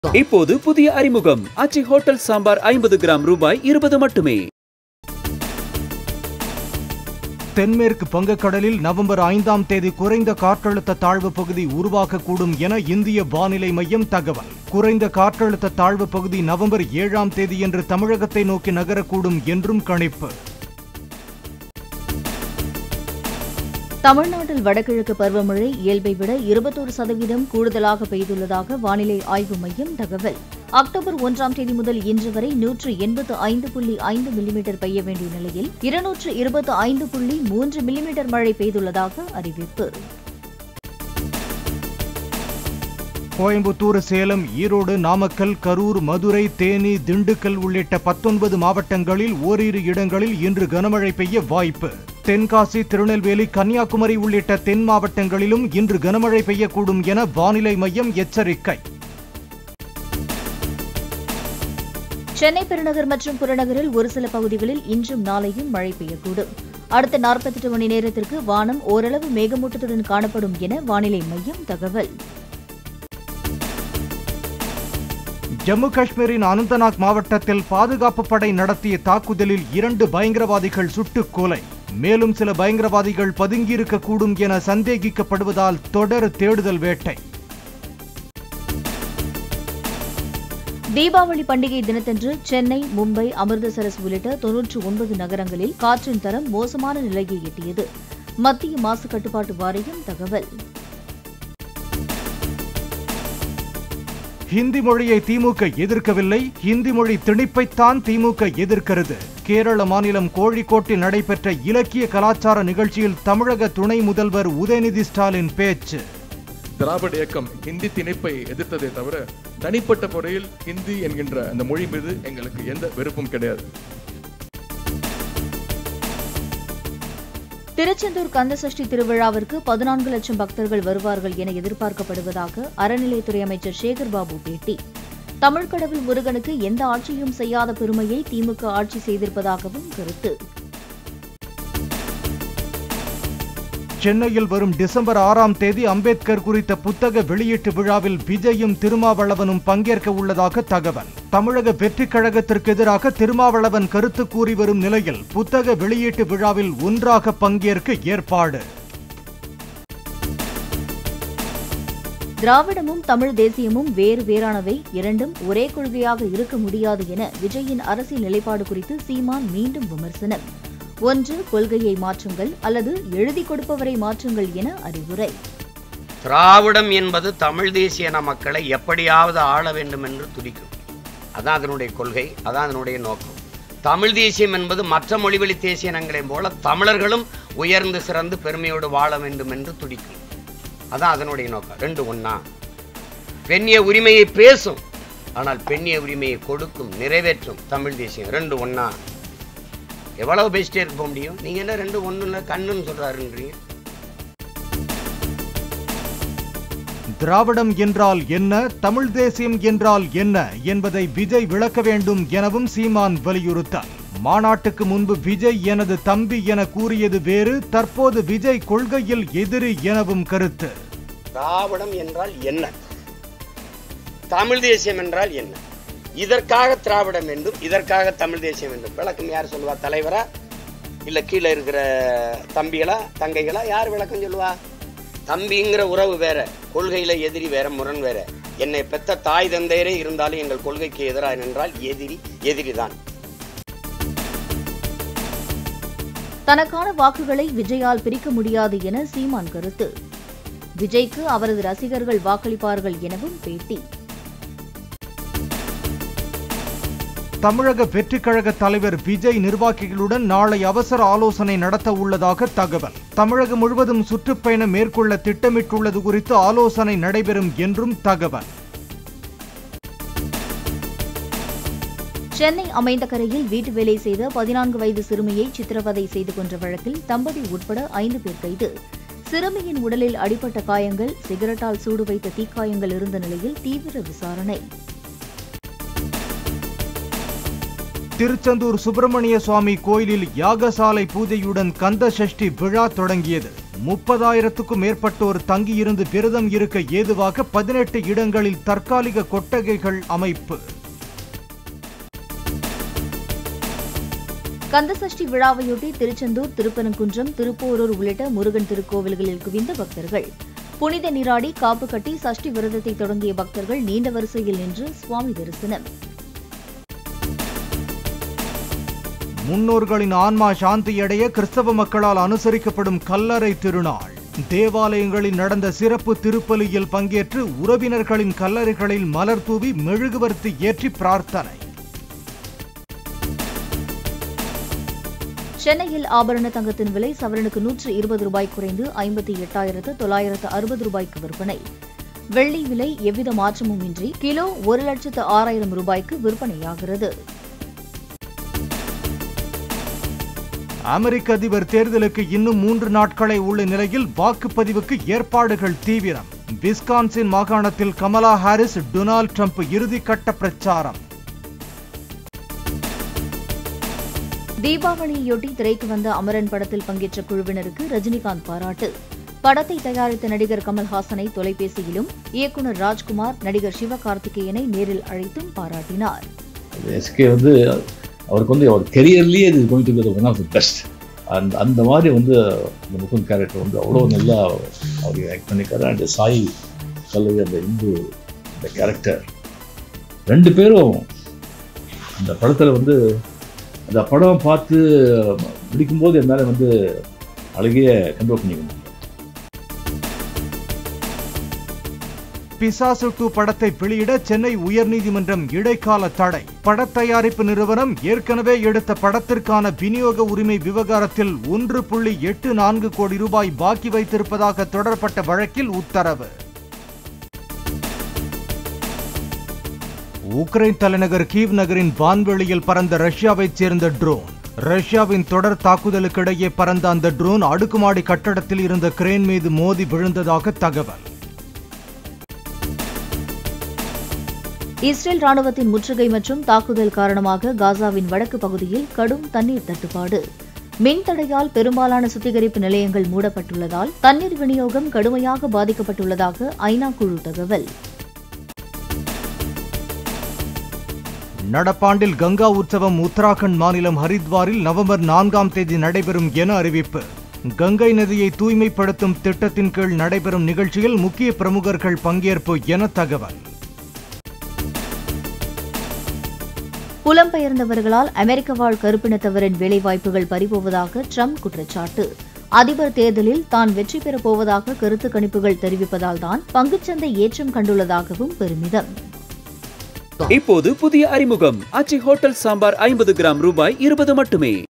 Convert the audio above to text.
இப்போது புதிய அறிமுகம் அச்சி ஹோட்டல் சாம்பார் ஐம்பது கிராம் ரூபாய் இருபது மட்டுமே தென்மேற்கு வங்கக்கடலில் நவம்பர் ஐந்தாம் தேதி குறைந்த காற்றழுத்த தாழ்வு பகுதி உருவாகக்கூடும் என இந்திய வானிலை மையம் தகவல் குறைந்த காற்றழுத்த தாழ்வு பகுதி நவம்பர் ஏழாம் தேதியன்று தமிழகத்தை நோக்கி நகரக்கூடும் என்றும் கணிப்பு தமிழ்நாட்டில் வடகிழக்கு பருவமழை இயல்பை விட இருபத்தோரு சதவீதம் கூடுதலாக பெய்துள்ளதாக வானிலை ஆய்வு மையம் தகவல் அக்டோபர் ஒன்றாம் தேதி முதல் இன்று வரை நூற்று எண்பத்து ஐந்து புள்ளி ஐந்து மில்லிமீட்டர் பெய்ய வேண்டிய நிலையில் இருநூற்று இருபத்து ஐந்து புள்ளி மூன்று மில்லிமீட்டர் மழை பெய்துள்ளதாக அறிவிப்பு கோயம்புத்தூர் சேலம் ஈரோடு நாமக்கல் கரூர் மதுரை தேனி திண்டுக்கல் உள்ளிட்ட பத்தொன்பது மாவட்டங்களில் ஓரிரு இடங்களில் இன்று கனமழை பெய்ய வாய்ப்பு தென்காசி திருநெல்வேலி கன்னியாகுமரி உள்ளிட்ட தென் மாவட்டங்களிலும் இன்று கனமழை பெய்யக்கூடும் என வானிலை மையம் எச்சரிக்கை சென்னை பெருநகர் மற்றும் புறநகரில் ஒரு சில பகுதிகளில் இன்றும் நாளையும் மழை பெய்யக்கூடும் அடுத்த நாற்பத்தெட்டு மணி நேரத்திற்கு வானம் ஓரளவு மேகமூட்டத்துடன் காணப்படும் என வானிலை மையம் தகவல் ஜம்மு காஷ்மீரின் அனந்தநாக் மாவட்டத்தில் பாதுகாப்பு படை நடத்திய தாக்குதலில் இரண்டு பயங்கரவாதிகள் சுட்டுக் கொலை மேலும் சில பயங்கரவாதிகள் பதுங்கியிருக்கக்கூடும் என சந்தேகிக்கப்படுவதால் தொடர் தேடுதல் வேட்டை தீபாவளி பண்டிகை தினத்தன்று சென்னை மும்பை அமிர்தசரஸ் உள்ளிட்ட தொன்னூற்று ஒன்பது நகரங்களில் காற்றின் தரம் மோசமான நிலையை எட்டியது மத்திய மாசு கட்டுப்பாட்டு வாரியம் தகவல் ஹிந்தி மொழியை திமுக எதிர்க்கவில்லை ஹிந்தி மொழி திணிப்பைத்தான் திமுக எதிர்க்கிறது கேரள மாநிலம் கோழிக்கோட்டில் நடைபெற்ற இலக்கிய கலாச்சார நிகழ்ச்சியில் தமிழக துணை முதல்வர் உதயநிதி ஸ்டாலின் பேச்சு திராவிட இயக்கம் ஹிந்தி திணிப்பை எதிர்த்ததே தவிர தனிப்பட்ட முறையில் ஹிந்தி என்கின்ற அந்த மொழி மீது எங்களுக்கு எந்த வெறுப்பும் கிடையாது திருச்செந்தூர் கந்தசஷ்டி திருவிழாவிற்கு பதினான்கு லட்சம் பக்தர்கள் வருவார்கள் என எதிர்பார்க்கப்படுவதாக அறநிலையத்துறை அமைச்சர் சேகர் பாபு பேட்டி தமிழ் கடவுள் முருகனுக்கு எந்த ஆட்சியும் செய்யாத பெருமையை திமுக ஆட்சி செய்திருப்பதாகவும் கருத்து சென்னையில் வரும் டிசம்பர் ஆறாம் தேதி அம்பேத்கர் குறித்த புத்தக வெளியீட்டு விழாவில் விஜயும் திருமாவளவனும் பங்கேற்க உள்ளதாக தகவல் தமிழக வெற்றிக் கழகத்திற்கு எதிராக திருமாவளவன் கருத்து கூறி வரும் நிலையில் புத்தக வெளியீட்டு விழாவில் ஒன்றாக பங்கேற்க ஏற்பாடு திராவிடமும் தமிழ் தேசியமும் வேறு வேறானவை இரண்டும் ஒரே கொள்கையாக இருக்க முடியாது என விஜயின் அரசியல் நிலைப்பாடு குறித்து சீமான் மீண்டும் விமர்சனம் ஒன்று கொள்கையை மாற்றுங்கள் அல்லது எழுதி கொடுப்பவரை மாற்றுங்கள் என அறிவுரை திராவிடம் என்பது தமிழ் தேசிய இன மக்களை எப்படியாவது ஆள வேண்டும் என்று துடிக்கும் அதான் அதனுடைய கொள்கை அதான் அதனுடைய நோக்கம் தமிழ் தேசியம் என்பது மற்ற மொழிவழி தேசிய இனங்களைப் போல தமிழர்களும் உயர்ந்து சிறந்து பெருமையோடு வாழ வேண்டும் என்று துடிக்கும் அதான் அதனுடைய நோக்கம் ரெண்டு ஒண்ணா பெண்ணிய உரிமையை பேசும் ஆனால் பெண்ணிய உரிமையை கொடுக்கும் நிறைவேற்றும் தமிழ் தேசியம் ரெண்டு ஒண்ணா எவ்வளவு பேசிட்டே இருக்க போக முடியும் நீங்க என்ன ரெண்டு ஒண்ணு இல்லை கண்ணுன்னு சொல்றாருன்றீங்க திராவிடம் என்றால் என்ன தமிழ் தேசியம் என்றால் என்ன என்பதை விஜய் விளக்க வேண்டும் எனவும் சீமான் வலியுறுத்தார் மாநாட்டுக்கு முன்பு விஜய் எனது தம்பி என கூறியது வேறு தற்போது விஜய் கொள்கையில் எதிரி எனவும் கருத்து திராவிடம் என்றால் என்ன தமிழ் தேசியம் என்றால் என்ன இதற்காக திராவிடம் என்றும் இதற்காக தமிழ் தேசியம் என்றும் விளக்கம் யார் சொல்லுவா தலைவரா இல்ல கீழே இருக்கிற தம்பிகளா தங்கைகளா யார் விளக்கம் சொல்லுவா தம்பிங்கிற உறவு வேற கொள்கையில எதிரி வேற முரண் வேற என்னை பெத்த தாய் தந்தையரே இருந்தாலும் எங்கள் கொள்கைக்கு எதிராக நின்றால் எதிரி எதிரிதான் தனக்கான வாக்குகளை விஜயால் பிரிக்க முடியாது என சீமான் கருத்து விஜய்க்கு அவரது ரசிகர்கள் வாக்களிப்பார்கள் எனவும் பேட்டி தமிழக வெற்றிக் கழக தலைவர் விஜய் நிர்வாகிகளுடன் நாளை அவசர ஆலோசனை நடத்த உள்ளதாக தகவல் தமிழகம் முழுவதும் சுற்றுப்பயணம் மேற்கொள்ள திட்டமிட்டுள்ளது குறித்து ஆலோசனை நடைபெறும் என்றும் தகவல் சென்னை அமைந்தகரையில் வீட்டு வேலை செய்த பதினான்கு வயது சிறுமியை சித்திரவதை செய்து கொன்ற வழக்கில் தம்பதி உட்பட ஐந்து பேர் கைது சிறுமியின் உடலில் அடிபட்ட காயங்கள் சிகரெட்டால் சூடு வைத்த தீக்காயங்கள் இருந்த நிலையில் தீவிர விசாரணை திருச்செந்தூர் சுப்பிரமணிய சுவாமி கோயிலில் யாகசாலை பூஜையுடன் கந்த சஷ்டி விழா தொடங்கியது முப்பதாயிரத்துக்கும் மேற்பட்டோர் தங்கியிருந்து விரதம் இருக்க ஏதுவாக பதினெட்டு இடங்களில் தற்காலிக கொட்டகைகள் அமைப்பு கந்தசஷ்டி விழாவையொட்டி திருச்செந்தூர் திருப்பரங்குன்றம் திருப்போரூர் உள்ளிட்ட முருகன் திருக்கோவில்களில் குவிந்த பக்தர்கள் புனித நீராடி காப்பு கட்டி சஷ்டி விரதத்தை தொடங்கிய பக்தர்கள் நீண்ட வரிசையில் நின்று சுவாமி தரிசனம் முன்னோர்களின் ஆன்மா சாந்தியடைய கிறிஸ்தவ மக்களால் அனுசரிக்கப்படும் கல்லறை திருநாள் தேவாலயங்களில் நடந்த சிறப்பு திருப்பலியில் பங்கேற்று உறவினர்களின் கல்லறைகளில் மலர் தூவி மெழுகுவர்த்தி ஏற்றி பிரார்த்தனை சென்னையில் ஆபரண தங்கத்தின் விலை சவரனுக்கு நூற்று இருபது ரூபாய் குறைந்து ஐம்பத்தி எட்டாயிரத்து தொள்ளாயிரத்து அறுபது ரூபாய்க்கு விற்பனை வெள்ளி விலை எவ்வித மாற்றமும் இன்றி கிலோ ஒரு லட்சத்து ஆறாயிரம் ரூபாய்க்கு விற்பனையாகிறது அமெரிக்க அதிபர் தேர்தலுக்கு இன்னும் மூன்று நாட்களே உள்ள நிலையில் வாக்குப்பதிவுக்கு ஏற்பாடுகள் தீவிரம் விஸ்கான்சின் மாகாணத்தில் கமலா ஹாரிஸ் டொனால்ட் ட்ரம்ப் இறுதிக்கட்ட பிரச்சாரம் தீபாவளியையொட்டி திரைக்கு வந்த அமரன் படத்தில் பங்கேற்ற குழுவினருக்கு ரஜினிகாந்த் பாராட்டு படத்தை தயாரித்த நடிகர் கமல்ஹாசனை தொலைபேசியிலும் இயக்குநர் ராஜ்குமார் நடிகர் சிவகார்த்திகேயனை நேரில் அழைத்தும் பாராட்டினார் எஸ்கே வந்து அவருக்கு வந்து அவர் கெரியர்லேயே இது going to one of the best அந்த அந்த மாதிரி வந்து இந்த முகுந்த் கேரக்டர் வந்து அவ்வளோ நல்லா அவர் ஆக்ட் பண்ணியிருக்காரு அண்ட் சாய் கல்லவி அந்த இந்து இந்த கேரக்டர் ரெண்டு பேரும் அந்த படத்தில் வந்து அந்த படம் பார்த்து முடிக்கும்போது என்னால் வந்து அழகிய கண்ட்ரோல் பண்ணிக்க முடியும் பிசாசு டூ படத்தை வெளியிட சென்னை உயர்நீதிமன்றம் இடைக்கால தடை படத்தயாரிப்பு நிறுவனம் ஏற்கனவே எடுத்த படத்திற்கான விநியோக உரிமை விவகாரத்தில் ஒன்று புள்ளி எட்டு நான்கு கோடி ரூபாய் பாக்கி வைத்திருப்பதாக தொடரப்பட்ட வழக்கில் உத்தரவு உக்ரைன் தலைநகர் கீவ் நகரின் வான்வெளியில் பறந்த ரஷ்யாவைச் சேர்ந்த ட்ரோன் ரஷ்யாவின் தொடர் தாக்குதலுக்கிடையே பறந்த அந்த ட்ரோன் அடுக்குமாடி கட்டடத்தில் இருந்த கிரேன் மீது மோதி விழுந்ததாக தகவல் இஸ்ரேல் ராணுவத்தின் முற்றுகை மற்றும் தாக்குதல் காரணமாக காசாவின் வடக்கு பகுதியில் கடும் தண்ணீர் தட்டுப்பாடு மின் தடையால் பெரும்பாலான சுத்திகரிப்பு நிலையங்கள் மூடப்பட்டுள்ளதால் தண்ணீர் விநியோகம் கடுமையாக பாதிக்கப்பட்டுள்ளதாக ஐநா குழு தகவல் நடப்பாண்டில் கங்கா உற்சவம் உத்தராகண்ட் மாநிலம் ஹரித்வாரில் நவம்பர் நான்காம் தேதி நடைபெறும் என அறிவிப்பு கங்கை நதியை தூய்மைப்படுத்தும் திட்டத்தின் கீழ் நடைபெறும் நிகழ்ச்சியில் முக்கிய பிரமுகர்கள் பங்கேற்பு என தகவல் புலம்பெயர்ந்தவர்களால் அமெரிக்க வாழ் கருப்பினத்தவரின் வேலைவாய்ப்புகள் பறிபோவதாக ட்ரம்ப் குற்றச்சாட்டு அதிபர் தேர்தலில் தான் வெற்றி பெறப் போவதாக கருத்து கணிப்புகள் தெரிவிப்பதால் தான் பங்குச்சந்தை ஏற்றம் கண்டுள்ளதாகவும் பெருமிதம் இப்போது புதிய அறிமுகம் ஆச்சி ஹோட்டல் சாம்பார் ஐம்பது கிராம் ரூபாய் இருபது மட்டுமே